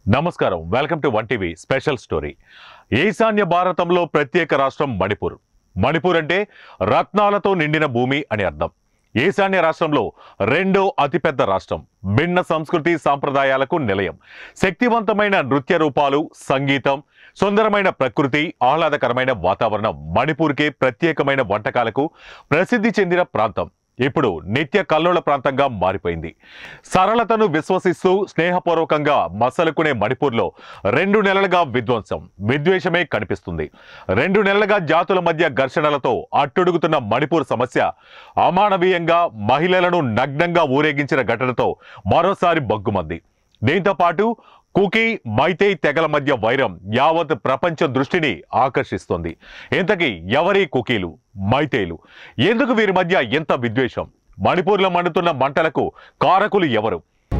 నమస్కారం welcome to one TV special story ఈశాన్య భారతంలో ప్రత్యేక రాష్ట్రం మణిపూర్ మణిపూర్ అంటే రత్నాలతో నిండిన భూమి అని అర్థం ఈశాన్య రాష్ట్రంలో రెండో అతిపెద్ద రాష్ట్రం భిన్న సంస్కృతి సాంప్రదాయాలకు నిలయం శక్తివంతమైన నృత్య రూపాలు సంగీతం సుందరమైన ప్రకృతి ఆహ్లాదకరమైన వాతావరణం మణిపూర్కే ప్రత్యేకమైన వంటకాలకు ప్రసిద్ధి చెందిన ప్రాంతం ఇప్పుడు నిత్య కల్లోల ప్రాంతంగా మారిపోయింది సరళతను విశ్వసిస్తూ స్నేహపూర్వకంగా మసలుకునే మణిపూర్లో రెండు నెలలుగా విధ్వంసం విద్వేషమే కనిపిస్తుంది రెండు నెలలుగా జాతుల మధ్య ఘర్షణలతో అట్టుడుగుతున్న మణిపూర్ సమస్య అమానవీయంగా మహిళలను నగ్నంగా ఊరేగించిన ఘటనతో మరోసారి బగ్గుమంది దీంతో పాటు కుకీ మైతేయ్ తెగల మధ్య వైరం యావత్ ప్రపంచ దృష్టిని ఆకర్షిస్తోంది ఇంతకీ ఎవరి కుకీలు మైతేయులు ఎందుకు వీరి మధ్య ఎంత విద్వేషం మణిపూర్లో మండుతున్న మంటలకు కారకులు ఎవరు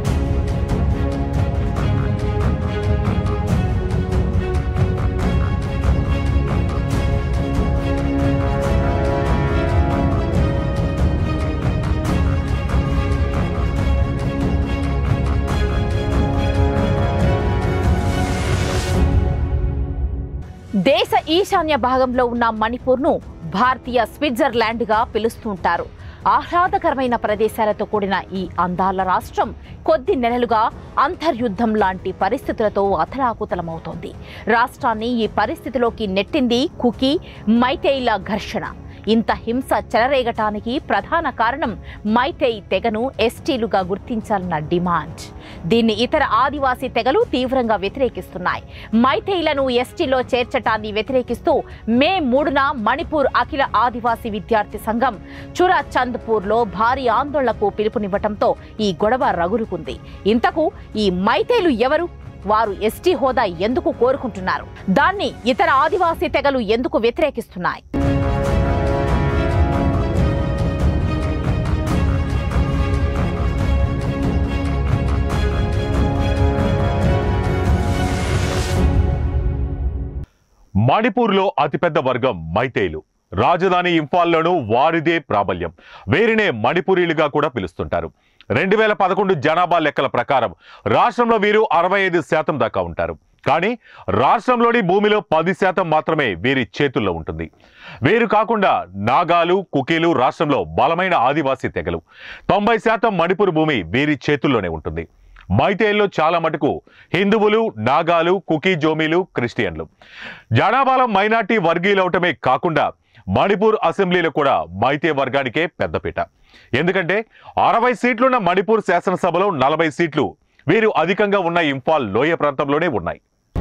దేశ ఈశాన్య భాగంలో ఉన్న మణిపూర్ను భారతీయ స్విట్జర్లాండ్గా పిలుస్తుంటారు ఆహ్లాదకరమైన ప్రదేశాలతో కూడిన ఈ అందాల రాష్ట్రం కొద్ది నెలలుగా అంతర్యుద్ధం లాంటి పరిస్థితులతో అతలాకుతలమవుతోంది రాష్ట్రాన్ని ఈ పరిస్థితిలోకి నెట్టింది కుకీ మైతేయిల ఘర్షణ ఇంత హింస చెలరేగటానికి ప్రధాన కారణం మైతేయి తెగను ఎస్టీలుగా గుర్తించాలన్న డిమాండ్ దీన్ని ఇతర ఆదివాసీ తెగలు తీవ్రంగా వ్యతిరేకిస్తున్నాయి మైతేయిలను ఎస్టీలో చేర్చటాన్ని వ్యతిరేకిస్తూ మే మూడున మణిపూర్ అఖిల ఆదివాసీ విద్యార్థి సంఘం చురా చంద్పూర్లో భారీ ఆందోళనకు పిలుపునివ్వటంతో ఈ గొడవ రగులుకుంది ఇంతకు ఈ మైతేలు ఎవరు వారు ఎస్టీ హోదా ఎందుకు కోరుకుంటున్నారు దాన్ని ఇతర ఆదివాసీ తెగలు ఎందుకు వ్యతిరేకిస్తున్నాయి మణిపూర్లో అతిపెద్ద వర్గం మైతేయులు రాజధాని ఇంఫాల్లోనూ వారిదే ప్రాబల్యం వీరినే మణిపూరీలుగా కూడా పిలుస్తుంటారు రెండు వేల పదకొండు జనాభా లెక్కల ప్రకారం రాష్ట్రంలో వీరు అరవై ఐదు శాతం దాకా ఉంటారు కానీ రాష్ట్రంలోని భూమిలో పది శాతం మాత్రమే వీరి చేతుల్లో ఉంటుంది వీరు కాకుండా నాగాలు కుకీలు రాష్ట్రంలో బలమైన ఆదివాసీ తెగలు తొంభై శాతం మణిపూర్ భూమి వీరి చేతుల్లోనే ఉంటుంది మైతేయుల్లో చాలా మటుకు హిందువులు నాగాలు కుకీ జోమీలు క్రిస్టియన్లు జనాభాలో మైనార్టీ వర్గీయులవటమే కాకుండా మణిపూర్ అసెంబ్లీలో కూడా మైతే వర్గానికే పెద్దపీట ఎందుకంటే అరవై సీట్లున్న మణిపూర్ శాసనసభలో నలభై సీట్లు వీరు అధికంగా ఉన్న ఇంఫాల్ లోయ ప్రాంతంలోనే ఉన్నాయి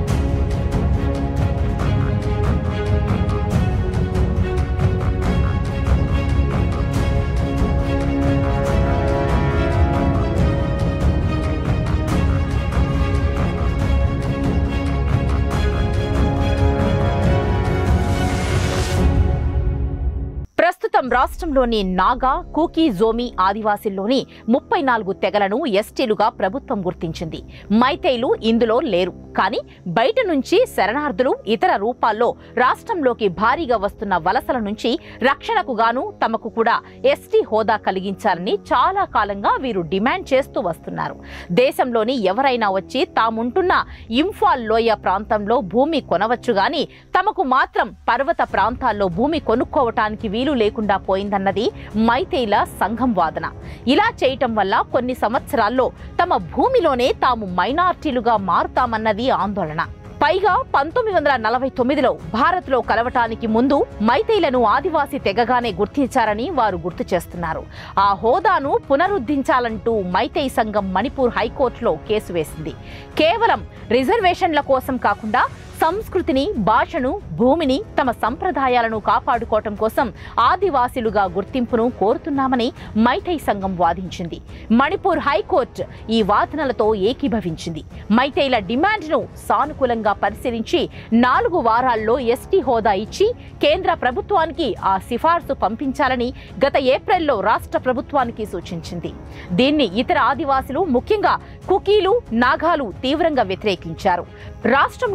ప్రస్తుతం రాష్ట్రంలోని నాగా కూకీ జోమి ఆదివాసీల్లోని ముప్పై నాలుగు తెగలను ఎస్టీలుగా ప్రభుత్వం గుర్తించింది మైతేయులు ఇందులో లేరు కానీ బయట నుంచి శరణార్థులు ఇతర రూపాల్లో రాష్ట్రంలోకి భారీగా వస్తున్న వలసల నుంచి రక్షణకు గాను తమకు కూడా ఎస్టీ హోదా కలిగించాలని చాలా కాలంగా వీరు డిమాండ్ చేస్తూ వస్తున్నారు దేశంలోని ఎవరైనా వచ్చి తాముంటున్న ఇంఫాల్ లోయ ప్రాంతంలో భూమి కొనవచ్చు గాని తమకు మాత్రం పర్వత ప్రాంతాల్లో భూమి కొనుక్కోవటానికి వీలు లేకుండా పోయిందన్నది మైతేయిల సంఘం వాదన ఇలా చేయటం వల్ల కొన్ని సంవత్సరాల్లో తమ భూమిలోనే తాము మైనార్టీలుగా మారుతామన్నది ఆందోళన పైగా పంతొమ్మిది వందల నలభై తొమ్మిదిలో భారత్లో కలవటానికి ముందు మైతేయులను ఆదివాసీ తెగగానే గుర్తించారని వారు గుర్తు చేస్తున్నారు ఆ హోదాను పునరుద్ధరించాలంటూ మైతేయి సంఘం మణిపూర్ హైకోర్టులో కేసు వేసింది కేవలం రిజర్వేషన్ల కోసం కాకుండా సంస్కృతిని భాషను భూమిని తమ సంప్రదాయాలను కాపాడుకోవటం కోసం ఆదివాసీలుగా గుర్తింపును కోరుతున్నామని మైతై సంఘం వాదించింది మణిపూర్ హైకోర్టు ఈ వాదనలతో ఏకీభవించింది మైతేల డిమాండ్ను సానుకూలంగా పరిశీలించి నాలుగు వారాల్లో ఎస్టీ హోదా ఇచ్చి కేంద్ర ప్రభుత్వానికి ఆ సిఫార్సు పంపించాలని గత ఏప్రిల్లో రాష్ట్ర ప్రభుత్వానికి సూచించింది దీన్ని ఇతర ఆదివాసులు ముఖ్యంగా కుకీలు నాగాలు తీవ్రంగా వ్యతిరేకించారు రాష్ట్రంలో మెజారిటీ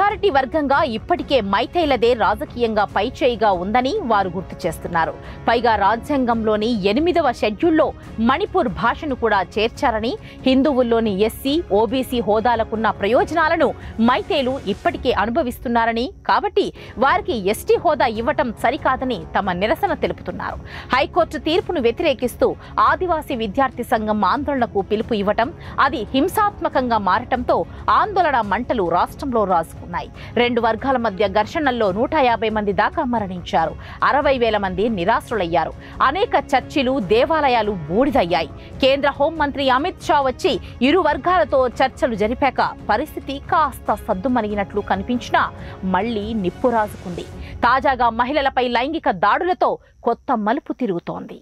మెజారిటీ వర్గంగా ఇప్పటికే మైతైలదే రాజకీయంగా పైచేయిగా ఉందని వారు గుర్తు చేస్తున్నారు పైగా రాజ్యాంగంలోని ఎనిమిదవ షెడ్యూల్లో మణిపూర్ భాషను కూడా చేర్చారని హిందువుల్లోని ఎస్సీ ఓబీసీ హోదాలకున్న ప్రయోజనాలను మైతేలు ఇప్పటికే అనుభవిస్తున్నారని కాబట్టి వారికి ఎస్టీ హోదా ఇవ్వటం సరికాదని తమ నిరసన తెలుపుతున్నారు హైకోర్టు తీర్పును వ్యతిరేకిస్తూ ఆదివాసీ విద్యార్థి సంఘం ఆందోళనకు పిలుపు ఇవ్వటం అది హింసాత్మకంగా మారటంతో ఆందోళన మంటలు రాష్ట్రంలో రాజుకున్నాయి రెండు వర్గాల మధ్య ఘర్షణల్లో నూట యాభై మంది దాకా మరణించారు అరవై వేల మంది నిరాశ్రులయ్యారు అనేక చర్చిలు దేవాలయాలు బూడిదయ్యాయి కేంద్ర హోంమంత్రి అమిత్ షా వచ్చి ఇరు వర్గాలతో చర్చలు జరిపాక పరిస్థితి కాస్త సద్దుమణిగినట్లు కనిపించినా మళ్లీ నిప్పు రాజుకుంది తాజాగా మహిళలపై లైంగిక దాడులతో కొత్త మలుపు తిరుగుతోంది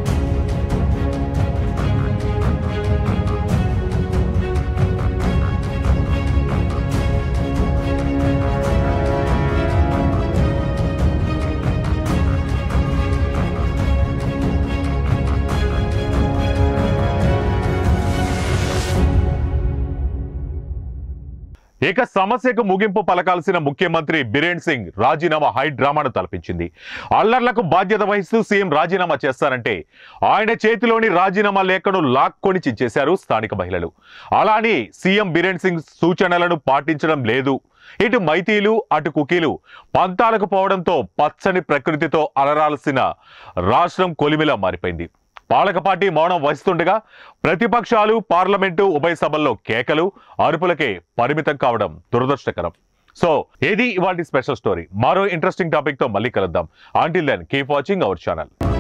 ఇక సమస్యకు ముగింపు పలకాల్సిన ముఖ్యమంత్రి బిరేన్ సింగ్ రాజీనామా హై డ్రామాను తలపించింది అల్లర్లకు బాధ్యత వహిస్తూ సీఎం రాజీనామా చేస్తారంటే ఆయన చేతిలోని రాజీనామా లేఖను లాక్కొని చించేశారు స్థానిక మహిళలు అలా అని సీఎం బిరేన్ సింగ్ సూచనలను పాటించడం లేదు ఇటు మైతీలు అటు కుకీలు పంతాలకు పోవడంతో పచ్చని ప్రకృతితో అలరాల్సిన రాష్ట్రం కొలిమిలా మారిపోయింది పాలక పార్టీ మౌనం వహిస్తుండగా ప్రతిపక్షాలు పార్లమెంటు ఉభయ సభల్లో కేకలు అరుపులకే పరిమితం కావడం దురదృష్టకరం సో ఏది ఇవాళ స్పెషల్ స్టోరీ మరో ఇంట్రెస్టింగ్ టాపిక్ తో మళ్ళీ కలుద్దాం until then keep watching our channel